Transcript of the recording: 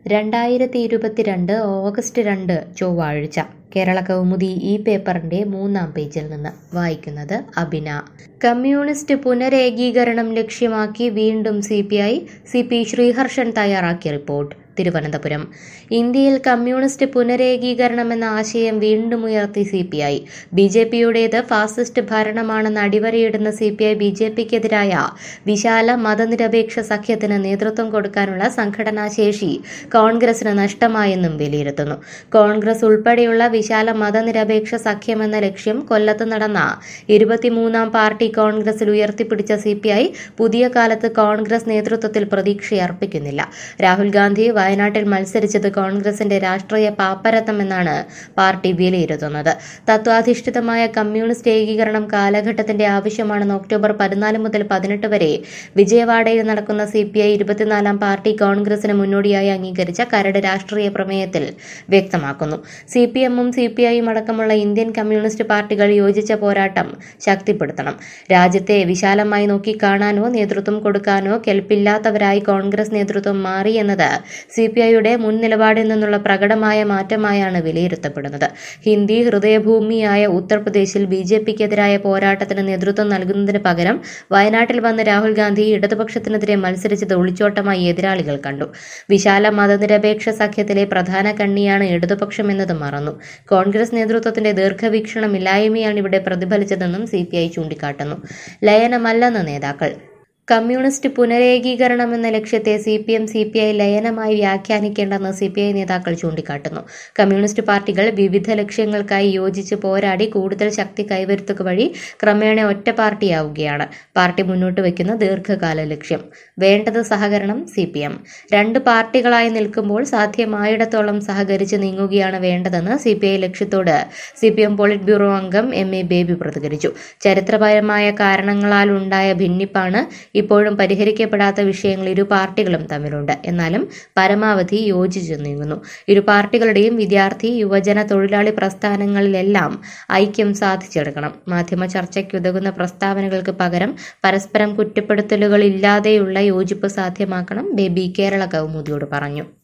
രണ്ടായിരത്തി ഇരുപത്തിരണ്ട് ഓഗസ്റ്റ് രണ്ട് ചൊവ്വാഴ്ച കേരള കൗമുദി ഈ പേപ്പറിന്റെ മൂന്നാം പേജിൽ നിന്ന് വായിക്കുന്നത് അബിന കമ്മ്യൂണിസ്റ്റ് പുനരേകീകരണം ലക്ഷ്യമാക്കി വീണ്ടും C P I C P Sreeharshan തയ്യാറാക്കിയ റിപ്പോർട്ട് തിരുവനന്തപുരം ഇന്ത്യയിൽ കമ്മ്യൂണിസ്റ്റ് പുനരേകീകരണം എന്ന ആശയം വീണ്ടും ഉയർത്തി C P I B J പിയുടേത് ഫാസിസ്റ്റ് ഭരണമാണെന്ന് അടിവരയിടുന്ന C P I B J പിക്കെതിരായ വിശാല മതനിരപേക്ഷ സഖ്യത്തിന് നേതൃത്വം കൊടുക്കാനുള്ള സംഘടനാശേഷി കോൺഗ്രസിന് നഷ്ടമായെന്നും വിലയിരുത്തുന്നു കോൺഗ്രസ് ഉൾപ്പെടെയുള്ള വിശാല മതനിരപേക്ഷ സഖ്യമെന്ന ലക്ഷ്യം കൊല്ലത്ത് നടന്ന ഇരുപത്തിമൂന്നാം പാർട്ടി കോൺഗ്രസിൽ ഉയർത്തിപ്പിടിച്ച സി പി ഐ പുതിയ കാലത്ത് കോൺഗ്രസ് നേതൃത്വത്തിൽ പ്രതീക്ഷയർപ്പിക്കുന്നില്ല രാഹുൽ ഗാന്ധി വയനാട്ടിൽ മത്സരിച്ചത് കോൺഗ്രസിന്റെ രാഷ്ട്രീയ പാപ്പരത്വമെന്നാണ് പാർട്ടി വിലയിരുത്തുന്നത് തത്വാധിഷ്ഠിതമായ കമ്മ്യൂണിസ്റ്റ് ഏകീകരണം കാലഘട്ടത്തിന്റെ ആവശ്യമാണെന്ന് ഒക്ടോബർ പതിനാല് മുതൽ പതിനെട്ട് വരെ വിജയവാഡയിൽ നടക്കുന്ന സി പി ഐ ഇരുപത്തിനാലാം പാർട്ടി കോൺഗ്രസിന് മുന്നോടിയായി അംഗീകരിച്ച കരട് രാഷ്ട്രീയ പ്രമേയത്തിൽ വ്യക്തമാക്കുന്നു സി പി എമ്മും സി പി ഐയും അടക്കമുള്ള ഇന്ത്യൻ കമ്മ്യൂണിസ്റ്റ് പാർട്ടികൾ യോജിച്ച പോരാട്ടം ശക്തിപ്പെടുത്തണം രാജ്യത്തെ വിശാലമായി നോക്കിക്കാണാനോ നേതൃത്വം കൊടുക്കാനോ കെൽപ്പില്ലാത്തവരായി കോൺഗ്രസ് നേതൃത്വം മാറി എന്നത് സി പി ഐയുടെ മുൻ നിലപാടിൽ നിന്നുള്ള പ്രകടമായ മാറ്റമായാണ് വിലയിരുത്തപ്പെടുന്നത് ഹിന്ദി ഹൃദയഭൂമിയായ ഉത്തർപ്രദേശിൽ ബി ജെ പിക്കെതിരായ പോരാട്ടത്തിന് നേതൃത്വം നൽകുന്നതിന് പകരം വയനാട്ടിൽ വന്ന് രാഹുൽ ഗാന്ധി ഇടതുപക്ഷത്തിനെതിരെ മത്സരിച്ചത് ഒളിച്ചോട്ടമായി എതിരാളികൾ കണ്ടു വിശാല മതനിരപേക്ഷ സഖ്യത്തിലെ പ്രധാന കണ്ണിയാണ് ഇടതുപക്ഷം എന്നത് മറന്നു കോൺഗ്രസ് നേതൃത്വത്തിന്റെ ദീർഘവീക്ഷണമില്ലായ്മയാണ് ഇവിടെ പ്രതിഫലിച്ചതെന്നും സി പി ഐ ചൂണ്ടിക്കാട്ടുന്നു ലയനമല്ലെന്ന് നേതാക്കൾ കമ്മ്യൂണിസ്റ്റ് പുനരേകീകരണം എന്ന ലക്ഷ്യത്തെ C P M C P I ലയനമായി വ്യാഖ്യാനിക്കേണ്ടെന്ന് സി പി ഐ നേതാക്കൾ ചൂണ്ടിക്കാട്ടുന്നു കമ്മ്യൂണിസ്റ്റ് പാർട്ടികൾ വിവിധ ലക്ഷ്യങ്ങൾക്കായി യോജിച്ച് പോരാടി കൂടുതൽ ശക്തി കൈവരുത്തുക വഴി ക്രമേണ ഒറ്റ പാർട്ടിയാവുകയാണ് പാർട്ടി മുന്നോട്ട് വയ്ക്കുന്ന ദീർഘകാല ലക്ഷ്യം വേണ്ടത് സഹകരണം സി പി എം രണ്ട് പാർട്ടികളായി നിൽക്കുമ്പോൾ സാധ്യമായിടത്തോളം സഹകരിച്ച് നീങ്ങുകയാണ് വേണ്ടതെന്ന് സി പി ഐ ലക്ഷ്യത്തോട് C P M polit bureau അംഗം എം എ ബേബി പ്രതികരിച്ചു ചരിത്രപരമായ കാരണങ്ങളാൽ ഉണ്ടായ ഭിന്നിപ്പാണ് ഇപ്പോഴും പരിഹരിക്കപ്പെടാത്ത വിഷയങ്ങൾ ഇരു പാർട്ടികളും തമ്മിലുണ്ട് എന്നാലും പരമാവധി യോജിച്ചു നീങ്ങുന്നു ഇരു പാർട്ടികളുടെയും വിദ്യാർത്ഥി യുവജന തൊഴിലാളി പ്രസ്ഥാനങ്ങളിലെല്ലാം ഐക്യം സാധിച്ചെടുക്കണം മാധ്യമ ചർച്ചയ്ക്കുതകുന്ന പ്രസ്താവനകൾക്ക് പകരം പരസ്പരം കുറ്റപ്പെടുത്തലുകളില്ലാതെയുള്ള യോജിപ്പ് സാധ്യമാക്കണം ബേബി കേരള കൗമുദിയോട് പറഞ്ഞു